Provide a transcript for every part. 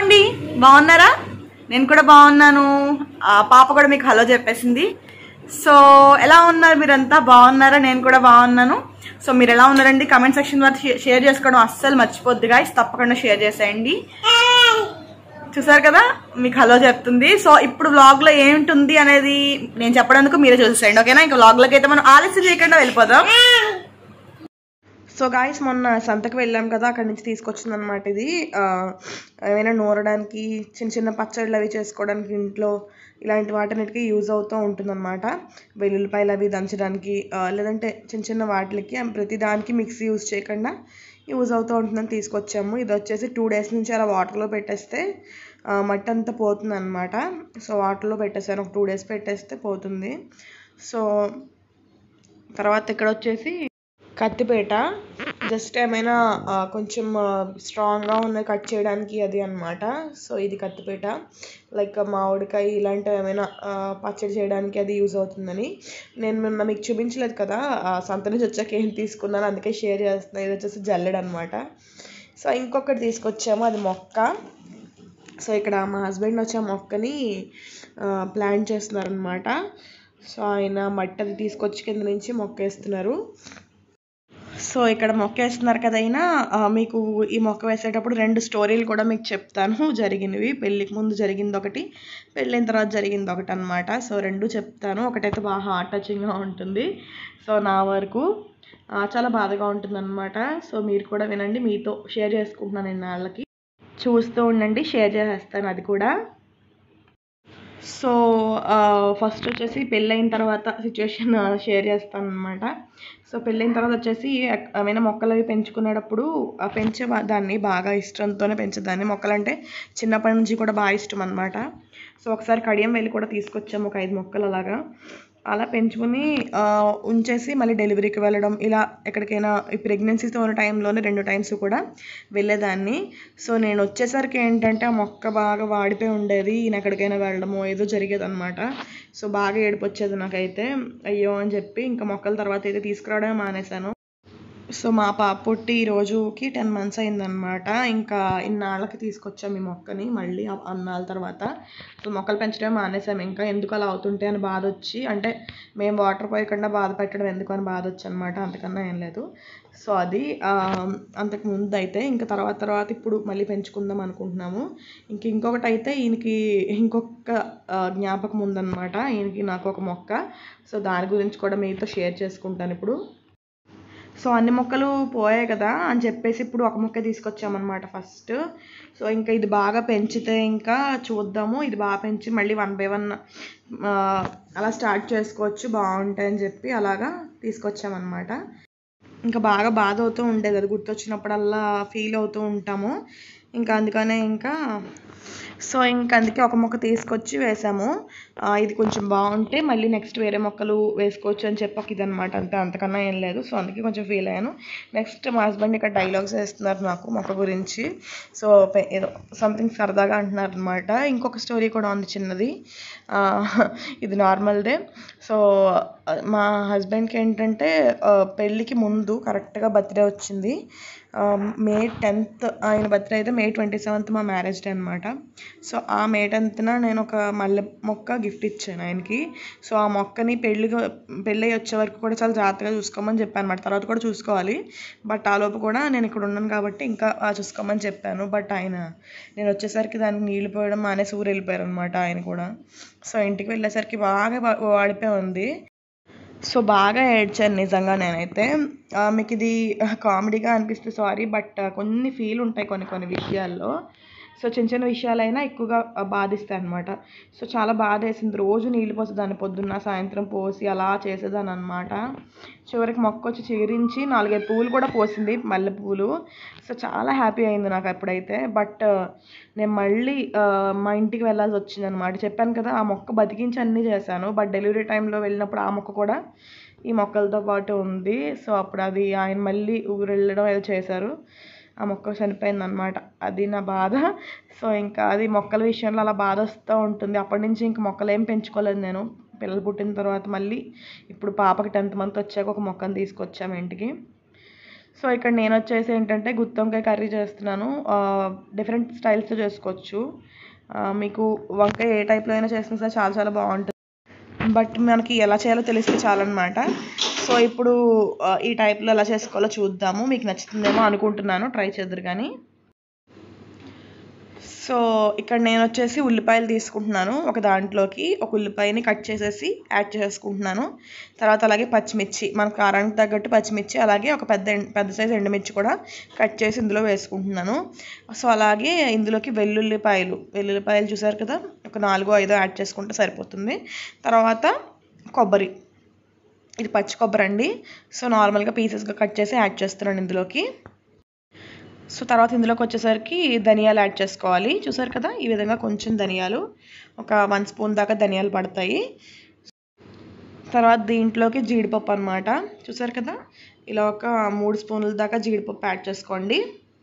అండి బాగున్నారా నేను కూడా బాగున్నాను ఆ పాప కూడా మీకు హలో చెప్పేసింది సో ఎలా ఉన్నారు మీరంతా బాగున్నారా నేను కూడా బాగున్నాను సో మీరు ఎలా ఉన్నారండి కమెంట్ సెక్షన్ ద్వారా షే- షేర్ చేసుకోవడం అస్సలు మర్చిపోద్దు గాయస్ తప్పకుండా షేర్ చేసేయండి చూసారు కదా మీకు హలో చెప్తుంది సో ఇప్పుడు వ్లాగ్ లో ఏంటుంది అనేది నేను చెప్పడానికి మీరే చూసేయండి ఓకేనా ఇంకా వ్లాగ్ లోకి అయితే మనం ఆలస్యం చేయకుండా వెళ్ళిపోదాం సో గాయస్ మొన్న సంతకు వెళ్ళాం కదా అక్కడి నుంచి తీసుకొచ్చింది అనమాట ఇది ఆ, ఏమైనా నూరడానికి చిన్న చిన్న పచ్చళ్ళు అవి చేసుకోవడానికి ఇంట్లో ఇలాంటి వాటన్నిటికీ యూజ్ అవుతూ ఉంటుందన్నమాట వెల్లుల్లిపాయలు అవి దంచడానికి ఆ, లేదంటే చిన్న చిన్న వాటికి ప్రతి దానికి మిక్సీ యూజ్ చేయకుండా యూజ్ అవుతూ ఉంటుందని తీసుకొచ్చాము ఇది వచ్చేసి టూ డేస్ నుంచి అలా వాటర్లో పెట్టేస్తే ఆ, మట్టి అంతా పోతుంది అనమాట సో వాటర్లో పెట్టేసాను ఒక టూ డేస్ పెట్టేస్తే పోతుంది సో తర్వాత ఇక్కడ వచ్చేసి కత్తిపేట జస్ట్ ఏమైనా ఆ, కొంచెం స్ట్రాంగ్గా ఉన్నది కట్ చేయడానికి అది అన్నమాట సో ఇది కత్తిపేట లైక్ మామిడికాయ ఇలాంటివి ఏమైనా ఆ, పచ్చడి చేయడానికి అది యూజ్ అవుతుందని నేను మొన్న మీకు చూపించలేదు కదా ఆ, సంత నుంచి వచ్చాక ఏం తీసుకున్నాను అందుకే షేర్ చేస్తున్నాను ఇది వచ్చేసి జల్లెడ అనమాట సో ఇంకొకటి తీసుకొచ్చాము అది మొక్క సో ఇక్కడ మా హస్బెండ్ వచ్చి ఆ మొక్కని ప్లాంట్ చేస్తున్నారనమాట సో ఆయన మట్టి అది తీసుకొచ్చి కింద నుంచి మొక్క వేస్తున్నారు సో ఇక్కడ మొక్క వేస్తున్నారు కదా అయినా ఆ, మీకు ఈ మొక్క వేసేటప్పుడు రెండు స్టోరీలు కూడా మీకు చెప్తాను జరిగినవి పెళ్ళికి ముందు జరిగింది ఒకటి పెళ్ళైన తర్వాత జరిగింది ఒకటి అనమాట సో రెండు చెప్తాను ఒకటైతే బాగా హార్ట్ టచింగ్గా ఉంటుంది సో నా వరకు ఆ, చాలా బాధగా ఉంటుంది అనమాట సో మీరు కూడా వినండి మీతో షేర్ చేసుకుంటున్నాను నేను వాళ్ళకి చూస్తూ ఉండండి షేర్ చేసేస్తాను అది కూడా సో ఫస్ట్ వచ్చేసి పెళ్ళైన తర్వాత సిచ్యువేషన్ షేర్ చేస్తాను అనమాట సో పెళ్ళైన తర్వాత వచ్చేసి ఎక్- ఏమైనా మొక్కలు అవి పెంచుకునేటప్పుడు ఆ పెంచే వా- దాన్ని బాగా ఇష్టంతోనే పెంచేదాన్ని మొక్కలంటే చిన్నప్పటి నుంచి కూడా బాగా ఇష్టం అనమాట సో ఒకసారి కడియం వెళ్ళి కూడా తీసుకొచ్చాము ఒక ఐదు మొక్కలు అలాగా అలా పెంచుకుని ఆ, ఉంచేసి మళ్ళీ డెలివరీకి వెళ్ళడం ఇలా ఎక్కడికైనా ఈ ప్రెగ్నెన్సీతో ఉన్న టైంలోనే రెండు టైమ్స్ కూడా వెళ్ళేదాన్ని సో నేను వచ్చేసరికి ఏంటంటే ఆ మొక్క బాగా వాడిపోయి ఉండేది ఈయన ఎక్కడికైనా వెళ్ళడము ఏదో జరిగేది అనమాట సో బాగా ఏడుపు వచ్చేది నాకైతే అయ్యో అని చెప్పి ఇంకా మొక్కల తర్వాత అయితే తీసుకురావడమే మానేశాను సో మా పాప పుట్టి ఈ రోజుకి టెన్ మంత్స్ అయిందనమాట ఇంకా ఇన్నాళ్ళకి తీసుకొచ్చాము ఈ మొక్కని మళ్ళీ అ- అన్నాళ్ళ తర్వాత సో మొక్కలు పెంచడం మానేసాము ఇంకా ఎందుకు అలా అవుతుంటే అని బాధ వచ్చి అంటే మేము వాటర్ పోయకుండా బాధ పెట్టడం ఎందుకు అని బాధ వచ్చి అనమాట అంతకన్నా ఏం లేదు సో అది ఆ, అంతకు ముందు అయితే ఇంకా తర్వాత తర్వాత ఇప్పుడు మళ్ళీ పెంచుకుందాం అనుకుంటున్నాము ఇంక ఇంకొకటి అయితే ఈయనకి ఇంకొక ఆ, జ్ఞాపకం ఉందన్నమాట ఈయనకి నాకు ఒక మొక్క సో దాని గురించి కూడా మీతో షేర్ చేసుకుంటాను ఇప్పుడు సో అన్ని మొక్కలు పోయాయి కదా అని చెప్పేసి ఇప్పుడు ఒక మొక్క తీసుకొచ్చామన్నమాట ఫస్ట్ సో ఇంకా ఇది బాగా పెంచితే ఇంకా చూద్దాము ఇది బాగా పెంచి మళ్ళీ వన్ బై వన్ అలా స్టార్ట్ చేసుకోవచ్చు బాగుంటాయని చెప్పి అలాగా తీసుకొచ్చామన్నమాట ఇంకా బాగా బాధ అవుతూ ఉండేది అది గుర్తొచ్చినప్పుడల్లా ఫీల్ అవుతూ ఉంటాము ఇంకా అందుకనే ఇంకా సో ఇంకా అందుకే ఒక మొక్క తీసుకొచ్చి వేసాము ఆ, ఇది కొంచెం బాగుంటే మళ్ళీ నెక్స్ట్ వేరే మొక్కలు వేసుకోవచ్చు అని చెప్పి ఒక ఇదనమాట అంతే అంతకన్నా ఏం లేదు సో అందుకే కొంచెం ఫీల్ అయ్యాను నెక్స్ట్ మా హస్బెండ్ ఇక్కడ డైలాగ్స్ వేస్తున్నారు నాకు మొక్క గురించి సో పె- ఏదో సంథింగ్ సరదాగా అంటున్నారు అనమాట ఇంకొక స్టోరీ కూడా ఉంది చిన్నది ఆ, ఇది నార్మల్దే సో ఆ, మా హస్బెండ్కి ఏంటంటే ఆ, పెళ్ళికి ముందు కరెక్ట్గా బర్త్డే వచ్చింది ఆ, మే టెన్త్ ఆయన బర్త్డే అయితే మే ట్వంటీ సెవెంత్ మా మ్యారేజ్ డే అనమాట సో ఆ మే టెన్త్న నేను ఒక మల్లె మొక్క గిఫ్ట్ ఇచ్చాను ఆయనకి సో ఆ మొక్కని పెళ్ళిగా పెళ్ళి వచ్చే వరకు కూడా చాలా జాగ్రత్తగా చూసుకోమని చెప్పాను అనమాట తర్వాత కూడా చూసుకోవాలి బట్ ఆ లోపు కూడా నేను ఇక్కడ ఉన్నాను కాబట్టి ఇంకా ఆ చూసుకోమని చెప్పాను బట్ ఆయన నేను వచ్చేసరికి దానికి నీళ్లు పోయడం మానేసి ఊరు వెళ్ళిపోయారు అనమాట ఆయన కూడా సో ఇంటికి వెళ్ళేసరికి బాగా వా- వాడిపోయి ఉంది సో బాగా ఏడ్చాను నిజంగా నేనైతే ఆ, మీకు ఇది కామెడీగా అనిపిస్తే సారీ బట్ కొన్ని ఫీల్ ఉంటాయి కొన్ని కొన్ని విషయాల్లో సో చిన్న చిన్న విషయాలైనా ఎక్కువగా ఆ, బాధిస్తాయి అనమాట సో చాలా బాధ వేసింది రోజు నీళ్ళు పోసేదాన్ని పొద్దున్న సాయంత్రం పోసి అలా చేసేదాన్ని అనమాట చివరికి మొక్క వచ్చి చిగురించి నాలుగైదు పువ్వులు కూడా పోసింది మల్లె పువ్వులు సో చాలా హ్యాపీ అయింది నాకు అప్పుడైతే బట్ నేను మళ్ళీ ఆ, మా ఇంటికి వెళ్ళాల్సి వచ్చింది అనమాట చెప్పాను కదా ఆ మొక్క బతికించి అన్నీ చేశాను బట్ డెలివరీ టైంలో వెళ్ళినప్పుడు ఆ మొక్క కూడా ఈ మొక్కలతో పాటు ఉంది సో అప్పుడు అది ఆయన మళ్ళీ ఊరు వెళ్ళడం ఏదో చేశారు ఆ మొక్క చనిపోయింది అనమాట అది నా బాధ సో ఇంకా అది మొక్కల విషయంలో అలా బాధ వస్తూ ఉంటుంది అప్పటి నుంచి ఇంక మొక్కలు ఏం పెంచుకోలేదు నేను పిల్లలు పుట్టిన తర్వాత మళ్ళీ ఇప్పుడు పాపకి టెన్త్ మంత్ వచ్చాక ఒక మొక్కను తీసుకొచ్చాము ఇంటికి సో ఇక్కడ నేను వచ్చేసి ఏంటంటే గుత్తొంకాయ కర్రీ చేస్తున్నాను డిఫరెంట్ స్టైల్స్తో చేసుకోవచ్చు ఆ, మీకు వంకాయ ఏ టైప్లో అయినా చేసినా సరే చాలా చాలా బాగుంటుంది బట్ మనకి ఎలా చేయాలో తెలిస్తే చాలన్నమాట సో ఇప్పుడు ఆ, ఈ టైప్లో ఎలా చేసుకోవాలో చూద్దాము మీకు నచ్చుతుందేమో అనుకుంటున్నాను ట్రై చేద్దరు కానీ సో ఇక్కడ నేను వచ్చేసి ఉల్లిపాయలు తీసుకుంటున్నాను ఒక దాంట్లోకి ఒక ఉల్లిపాయని కట్ చేసేసి యాడ్ చేసుకుంటున్నాను తర్వాత అలాగే పచ్చిమిర్చి మన కారానికి తగ్గట్టు పచ్చిమిర్చి అలాగే ఒక పెద్ద ఎండ్- పెద్ద సైజు ఎండుమిర్చి కూడా కట్ చేసి ఇందులో వేసుకుంటున్నాను సో అలాగే ఇందులోకి వెల్లుల్లిపాయలు వెల్లుల్లిపాయలు చూసారు కదా ఒక నాలుగో ఐదో యాడ్ చేసుకుంటే సరిపోతుంది తర్వాత కొబ్బరి ఇది పచ్చి కొబ్బరి అండి సో నార్మల్గా పీసెస్గా కట్ చేసి యాడ్ చేస్తున్నాను ఇందులోకి సో తర్వాత ఇందులోకి వచ్చేసరికి ధనియాలు యాడ్ చేసుకోవాలి చూసారు కదా ఈ విధంగా కొంచెం ధనియాలు ఒక వన్ స్పూన్ దాకా ధనియాలు పడతాయి తర్వాత దీంట్లోకి జీడిపప్పు అనమాట చూసారు కదా ఇలా ఒక మూడు స్పూన్ల దాకా జీడిపప్పు యాడ్ చేసుకోండి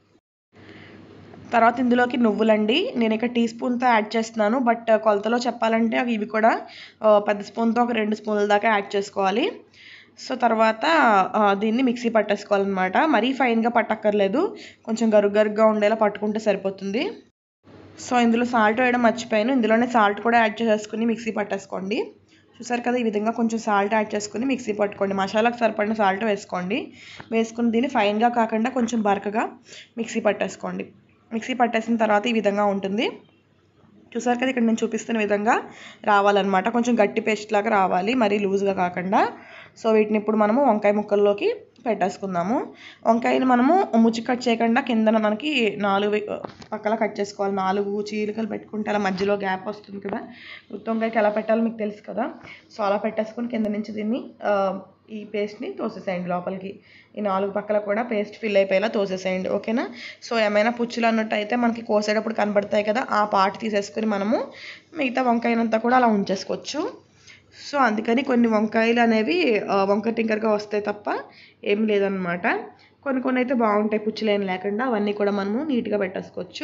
తర్వాత ఇందులోకి నువ్వులండి నేను ఇక్కడ టీ స్పూన్తో యాడ్ చేస్తున్నాను బట్ కొలతలో చెప్పాలంటే అవి ఇవి కూడా ఆ, పెద్ద స్పూన్తో ఒక రెండు స్పూన్ల దాకా యాడ్ చేసుకోవాలి సో తర్వాత ఆ, దీన్ని మిక్సీ పట్టేసుకోవాలన్నమాట మరీ ఫైన్గా పట్టక్కర్లేదు కొంచెం గరుగ్ గరుగ్గా ఉండేలా పట్టుకుంటే సరిపోతుంది సో ఇందులో సాల్ట్ వేయడం మర్చిపోయాను ఇందులోనే సాల్ట్ కూడా యాడ్ చేసేసుకుని మిక్సీ పట్టేసుకోండి చూసారు కదా ఈ విధంగా కొంచెం సాల్ట్ యాడ్ చేసుకుని మిక్సీ పట్టుకోండి మసాలాకు సరిపడిన సాల్ట్ వేసుకోండి వేసుకుని దీన్ని ఫైన్గా కాకుండా కొంచెం బరకగా మిక్సీ పట్టేసుకోండి మిక్సీ పట్టేసిన తర్వాత ఈ విధంగా ఉంటుంది చూసారు కదా ఇక్కడ నేను చూపిస్తున్న విధంగా రావాలన్నమాట కొంచెం గట్టి పేస్ట్ లాగా రావాలి మరీ లూజ్గా కాకుండా సో వీటిని ఇప్పుడు మనము వంకాయ ముక్కల్లోకి పెట్టేసుకుందాము వంకాయని మనము ముచ్చి కట్ చేయకుండా కిందన మనకి నాలుగు వే- పక్కల కట్ చేసుకోవాలి నాలుగు చీలికలు పెట్టుకుంటే అలా మధ్యలో గ్యాప్ వస్తుంది కదా గుత్తి వంకాయకి ఎలా పెట్టాలో మీకు తెలుసు కదా సో అలా పెట్టేసుకొని కింద నుంచి దీన్ని ఆ, ఈ పేస్ట్ని తోసేసేయండి లోపలికి ఈ నాలుగు పక్కల కూడా పేస్ట్ ఫిల్ అయిపోయేలా తోసేసేయండి ఓకేనా సో ఏమైనా పుచ్చులు అన్నట్టు అయితే మనకి కోసేటప్పుడు కనబడతాయి కదా ఆ పార్ట్ తీసేసుకొని మనము మిగతా వంకాయనంతా కూడా అలా ఉంచేసుకోవచ్చు సో అందుకని కొన్ని వంకాయలు అనేవి ఆ, వంకర టింకరగా వస్తాయి తప్ప ఏం లేదనమాట కొన్ని కొన్ని అయితే బాగుంటాయి పుచ్చులేం లేకుండా అవన్నీ కూడా మనము నీట్గా పెట్టేసుకోవచ్చు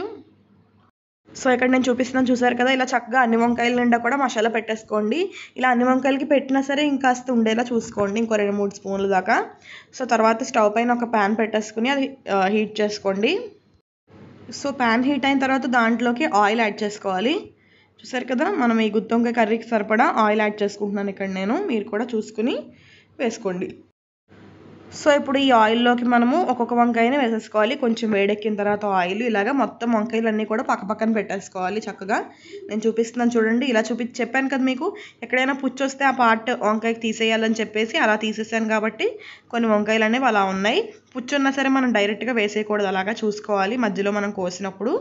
సో ఇక్కడ నేను చూపిస్తున్నాను చూసారు కదా ఇలా చక్కగా అన్ని వంకాయల నిండా కూడా మసాలా పెట్టేసుకోండి ఇలా అన్ని వంకాయలకి పెట్టినా సరే ఇంకాస్త ఉండేలా చూసుకోండి ఇంకో రెండు మూడు స్పూన్ల దాకా సో తర్వాత స్టవ్ పైన ఒక ప్యాన్ పెట్టేసుకుని అది హీట్ చేసుకోండి సో ప్యాన్ హీట్ అయిన తర్వాత దాంట్లోకి ఆయిల్ యాడ్ చేసుకోవాలి చూసారు కదా మనం ఈ గుత్తొంకాయ కర్రీకి సరిపడా ఆయిల్ యాడ్ చేసుకుంటున్నాను ఇక్కడ నేను మీరు కూడా చూసుకుని వేసుకోండి సో ఇప్పుడు ఈ ఆయిల్లోకి మనము ఒక్కొక్క వంకాయని వేసేసుకోవాలి కొంచెం వేడెక్కిన తర్వాత ఆయిల్ ఇలాగా మొత్తం వంకాయలన్నీ కూడా పక్క పక్కన పెట్టేసుకోవాలి చక్కగా నేను చూపిస్తున్నాను చూడండి ఇలా చూపి చెప్పాను కదా మీకు ఎక్కడైనా పుచ్చు వస్తే ఆ పార్ట్ వంకాయకి తీసేయాలని చెప్పేసి అలా తీసేసాను కాబట్టి కొన్ని వంకాయలు అనేవి అలా ఉన్నాయి పుచ్చు ఉన్నా సరే మనం డైరెక్ట్గా వేసేయకూడదు అలాగా చూసుకోవాలి మధ్యలో మనం కోసినప్పుడు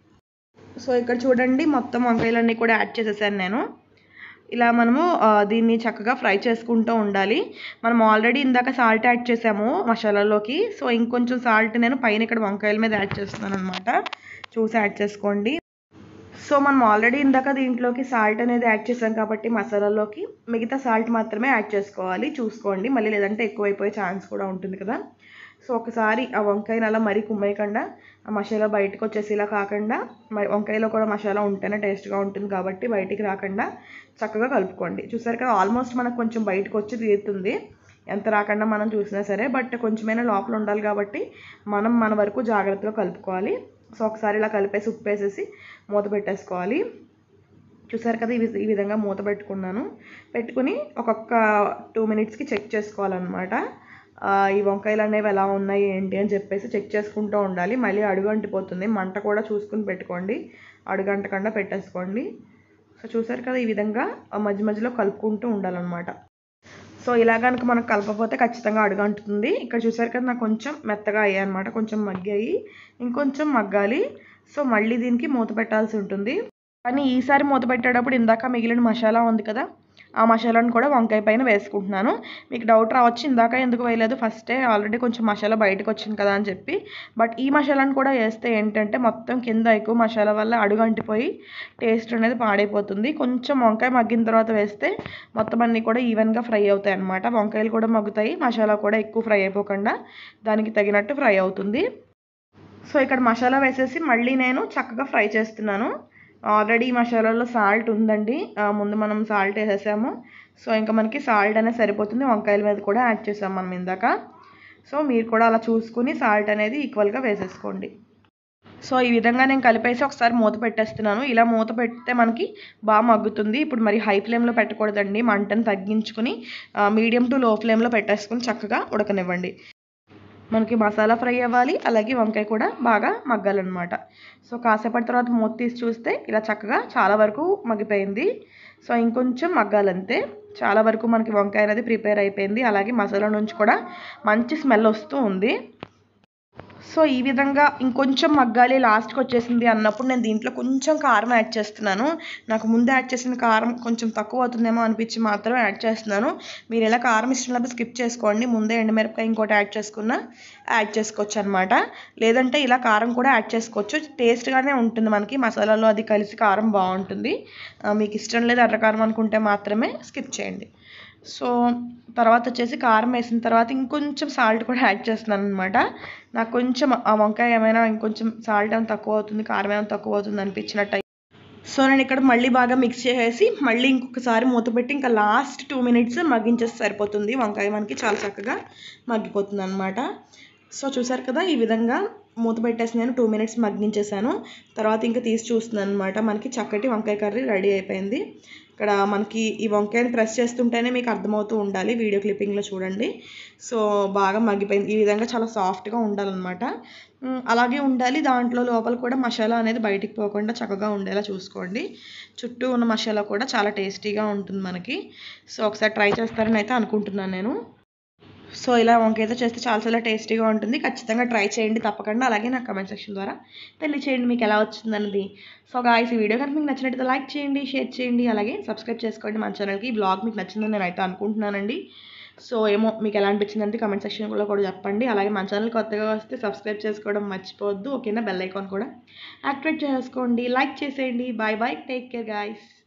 సో ఇక్కడ చూడండి మొత్తం వంకాయలన్నీ కూడా యాడ్ చేసేసాను నేను ఇలా మనము ఆ, దీన్ని చక్కగా ఫ్రై చేసుకుంటూ ఉండాలి మనం ఆల్రెడీ ఇందాక సాల్ట్ యాడ్ చేసాము మసాలాలోకి సో ఇంకొంచెం సాల్ట్ నేను పైన ఇక్కడ వంకాయల మీద యాడ్ చేస్తున్నాను అనమాట చూసి యాడ్ చేసుకోండి సో మనం ఆల్రెడీ ఇందాక దీంట్లోకి సాల్ట్ అనేది యాడ్ చేసాం కాబట్టి మసాలాలోకి మిగతా సాల్ట్ మాత్రమే యాడ్ చేసుకోవాలి చూసుకోండి మళ్ళీ లేదంటే ఎక్కువైపోయే ఛాన్స్ కూడా ఉంటుంది కదా సో ఒకసారి ఆ వంకాయని అలా మరీ కుమ్మేయకుండా ఆ మసాలా బయటకు వచ్చేసేలా కాకుండా మరి వంకాయలో కూడా మసాలా ఉంటేనే టేస్ట్గా ఉంటుంది కాబట్టి బయటికి రాకుండా చక్కగా కలుపుకోండి చూసారు కదా ఆల్మోస్ట్ మనకు కొంచెం బయటకు వచ్చి తీరుతుంది ఎంత రాకుండా మనం చూసినా సరే బట్ కొంచెమైనా లోపల ఉండాలి కాబట్టి మనం మన వరకు జాగ్రత్తగా కలుపుకోవాలి సో ఒకసారి ఇలా కలిపేసి ఉప్పు వేసేసి మూత పెట్టేసుకోవాలి చూసారు కదా ఈ వి- ఈ విధంగా మూత పెట్టుకున్నాను పెట్టుకుని ఒక్కొక్క టూ మినిట్స్కి చెక్ చేసుకోవాలన్నమాట ఆ, ఈ వంకాయలు అనేవి ఎలా ఉన్నాయి ఏంటి అని చెప్పేసి చెక్ చేసుకుంటూ ఉండాలి మళ్ళీ అడుగు అంటిపోతుంది మంట కూడా చూసుకుని పెట్టుకోండి అడుగు అంటకుండా పెట్టేసుకోండి సో చూసారు కదా ఈ విధంగా ఆ మధ్య మధ్యలో కలుపుకుంటూ ఉండాలన్నమాట సో ఇలా కనుక మనకు కలపకపోతే ఖచ్చితంగా అడుగు అంటుతుంది ఇక్కడ చూసారు కదా నాకు కొంచెం మెత్తగా అయ్యాయి అనమాట కొంచెం మగ్గాయి ఇంకొంచెం మగ్గాలి సో మళ్ళీ దీనికి మూత పెట్టాల్సి ఉంటుంది కానీ ఈసారి మూత పెట్టేటప్పుడు ఇందాక మిగిలిన మసాలా ఉంది కదా ఆ మసాలాను కూడా వంకాయ పైన వేసుకుంటున్నాను మీకు డౌట్ రావచ్చు ఇందాక ఎందుకు వేయలేదు ఫస్టే ఆల్రెడీ కొంచెం మసాలా బయటకు వచ్చింది కదా అని చెప్పి బట్ ఈ మసాలాను కూడా వేస్తే ఏంటంటే మొత్తం కింద ఎక్కువ మసాలా వల్ల అడుగు అంటిపోయి టేస్ట్ అనేది పాడైపోతుంది కొంచెం వంకాయ మగ్గిన తర్వాత వేస్తే మొత్తం అన్నీ కూడా ఈవెన్గా ఫ్రై అవుతాయి అన్నమాట వంకాయలు కూడా మగ్గుతాయి మసాలా కూడా ఎక్కువ ఫ్రై అయిపోకుండా దానికి తగినట్టు ఫ్రై అవుతుంది సో ఇక్కడ మసాలా వేసేసి మళ్ళీ నేను చక్కగా ఫ్రై చేస్తున్నాను ఆల్రెడీ మసాలాలో సాల్ట్ ఉందండి ఆ, ముందు మనం సాల్ట్ వేసేసాము సో ఇంకా మనకి సాల్ట్ అనేది సరిపోతుంది వంకాయల మీద కూడా యాడ్ చేసాం మనం ఇందాక సో మీరు కూడా అలా చూసుకుని సాల్ట్ అనేది ఈక్వల్గా వేసేసుకోండి సో ఈ విధంగా నేను కలిపేసి ఒకసారి మూత పెట్టేస్తున్నాను ఇలా మూత పెడితే మనకి బాగా మగ్గుతుంది ఇప్పుడు మరి హై ఫ్లేమ్లో పెట్టకూడదండి మంటను తగ్గించుకుని మీడియం టు లో ఫ్లేమ్లో పెట్టేసుకుని చక్కగా ఉడకనివ్వండి మనకి మసాలా ఫ్రై అవ్వాలి అలాగే వంకాయ కూడా బాగా మగ్గాలన్నమాట సో కాసేపటి తర్వాత మూత తీసి చూస్తే ఇలా చక్కగా చాలా వరకు మగ్గిపోయింది సో ఇంకొంచెం మగ్గాలంతే చాలా వరకు మనకి వంకాయ అనేది ప్రిపేర్ అయిపోయింది అలాగే మసాలా నుంచి కూడా మంచి స్మెల్ వస్తూ ఉంది సో ఈ విధంగా ఇంకొంచెం మగ్గాలి లాస్ట్కి వచ్చేసింది అన్నప్పుడు నేను దీంట్లో కొంచెం కారం యాడ్ చేస్తున్నాను నాకు ముందు యాడ్ చేసిన కారం కొంచెం తక్కువ అవుతుందేమో అనిపించి మాత్రమే యాడ్ చేస్తున్నాను మీరు ఎలా కారం ఇష్టం లేకపోతే స్కిప్ చేసుకోండి ముందే ఎండుమిరపకాయ ఇంకోటి యాడ్ చేసుకున్నా యాడ్ చేసుకోవచ్చు అనమాట లేదంటే ఇలా కారం కూడా యాడ్ చేసుకోవచ్చు టేస్ట్గానే ఉంటుంది మనకి మసాలాలో అది కలిసి కారం బాగుంటుంది మీకు ఇష్టం లేదు ఎర్ర కారం అనుకుంటే మాత్రమే స్కిప్ చేయండి సో తర్వాత వచ్చేసి కారం వేసిన తర్వాత ఇంకొంచెం సాల్ట్ కూడా యాడ్ చేస్తున్నాను అనమాట నాకు కొంచెం ఆ వంకాయ ఏమైనా ఇంకొంచెం సాల్ట్ ఏమైనా తక్కువ అవుతుంది కారం ఏమైనా తక్కువ అవుతుంది అనిపించినట్టు సో నేను ఇక్కడ మళ్ళీ బాగా మిక్స్ చేసేసి మళ్ళీ ఇంకొకసారి మూత పెట్టి ఇంకా లాస్ట్ టూ మినిట్స్ మగ్గించేస్తే సరిపోతుంది వంకాయ మనకి చాలా చక్కగా మగ్గిపోతుంది అనమాట సో చూసారు కదా ఈ విధంగా మూత పెట్టేసి నేను టూ మినిట్స్ మగ్గించేసాను తర్వాత ఇంకా తీసి చూస్తున్నాను అనమాట మనకి చక్కటి వంకాయ కర్రీ రెడీ అయిపోయింది ఇక్కడ మనకి ఈ వంకాయని ప్రెస్ చేస్తుంటేనే మీకు అర్థమవుతూ ఉండాలి వీడియో క్లిప్పింగ్లో చూడండి సో బాగా మగ్గిపోయింది ఈ విధంగా చాలా సాఫ్ట్గా ఉండాలన్నమాట అలాగే ఉండాలి దాంట్లో లోపల కూడా మసాలా అనేది బయటికి పోకుండా చక్కగా ఉండేలా చూసుకోండి చుట్టూ ఉన్న మసాలా కూడా చాలా టేస్టీగా ఉంటుంది మనకి సో ఒకసారి ట్రై చేస్తారని అయితే అనుకుంటున్నాను నేను సో ఇలా వంకాయతో చేస్తే చాలా చాలా టేస్టీగా ఉంటుంది ఖచ్చితంగా ట్రై చేయండి తప్పకుండా అలాగే నా కమెంట్ సెక్షన్ ద్వారా తెలియచేయండి మీకు ఎలా వచ్చిందన్నది సో గాయస్ ఈ వీడియో కనుక మీకు నచ్చినట్టయితే లైక్ చేయండి షేర్ చేయండి అలాగే సబ్స్క్రైబ్ చేసుకోండి మన ఛానల్కి ఈ బ్లాగ్ మీకు నచ్చిందని నేను అయితే అనుకుంటున్నానండి సో ఏమో మీకు ఎలా అనిపించిందంటే కమెంట్ సెక్షన్లో కూడా చెప్పండి అలాగే మన ఛానల్ కొత్తగా వస్తే సబ్స్క్రైబ్ చేసుకోవడం మర్చిపోవద్దు ఓకేనా బెల్ ఐకాన్ కూడా యాక్టివేట్ చేసుకోండి లైక్ చేసేయండి bye bye take care guys